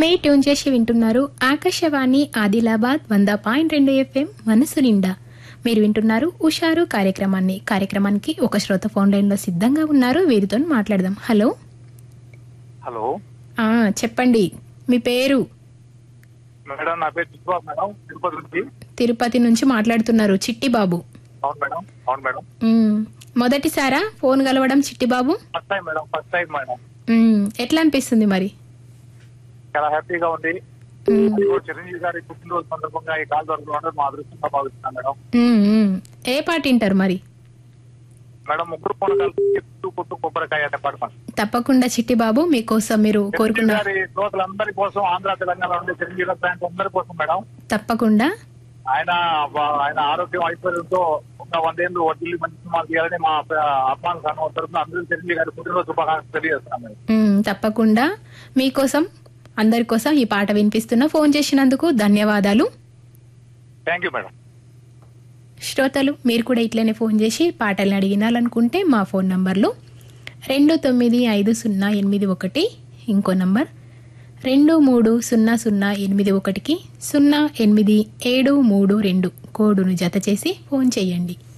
మే tune చేసి వింటున్నారు ఆకాశవాణి ఆదిలాబాద్ వంద పాయింట్ రెండు ఎఫ్ఎం మనసు నిండా మీరు వింటున్నారు ఉషారు కార్యక్రమాన్ని కార్యక్రమానికి ఒక శ్రోత ఫోన్ లైన్ లో సిద్ధంగా ఉన్నారు వీరితో మాట్లాడదాం హలో హలో ఆ చెప్పండి మీ పేరు మేడం నా పేరు చిట్టుబాబు మేడం తిరుపతి నుంచి తిరుపతి నుంచి మాట్లాడుతున్నారు చిట్టి బాబు అవును మేడం అవును మేడం మ్, మొదటిసారా ఫోన్ కలవడం Chitti Babu first time madam first time madam మ్, ఎట్లా అనిపిస్తుంది మరి చాలా హ్యాపీగా ఉంది మ్, అది కూడా చిరంజీవి గారి పుట్టినరోజు సందర్భంగా ఈ కాల్ దొరకడం మా అదృష్టంగా భావిస్తున్నాను మేడం మ్, మ్. ఏ పాట వింటారు మరి మేడం ముగ్గురు పొనగలు చెట్టు పుట్టు కొబ్బరికాయ అనే పాట మేడం. తప్పకుండా చిట్టి బాబు మీకోసం మీరు చిరంజీవి కోరుకున్న గారి శ్రోతలందరి కోసం ఆంధ్ర తెలంగాణ ఉండే చిరంజీవి గారి ఫ్యాన్స్ అందరి కోసం మేడం తప్పకుండా ఆయన వా- ఆయన ఆరోగ్యం ఐశ్వర్యంతో ఒక వందేళ్ళు వడ్డీలు మంచి సినిమాలు తీయాలని మా అభిమాన సంఘం తరఫున అందరూ చిరంజీవి గారి పుట్టినరోజు శుభాకాంక్షలు తెలియజేస్తున్నాం మేడం మ్, తప్పకుండా మీకోసం అందరి కోసం ఈ పాట వినిపిస్తున్నా ఫోన్ చేసినందుకు ధన్యవాదాలు థ్యాంక్ యూ మేడం శ్రోతలు మీరు కూడా ఇట్లనే ఫోన్ చేసి పాటల్ని అడిగినాలనుకుంటే మా ఫోన్ నంబర్లు రెండు తొమ్మిది ఐదు సున్నా ఎనిమిది ఒకటి ఇంకో నంబర్ రెండు మూడు సున్నా సున్నా ఎనిమిది ఒకటికి సున్నా ఎనిమిది ఏడు మూడు రెండు కోడును జత చేసి ఫోన్ చేయండి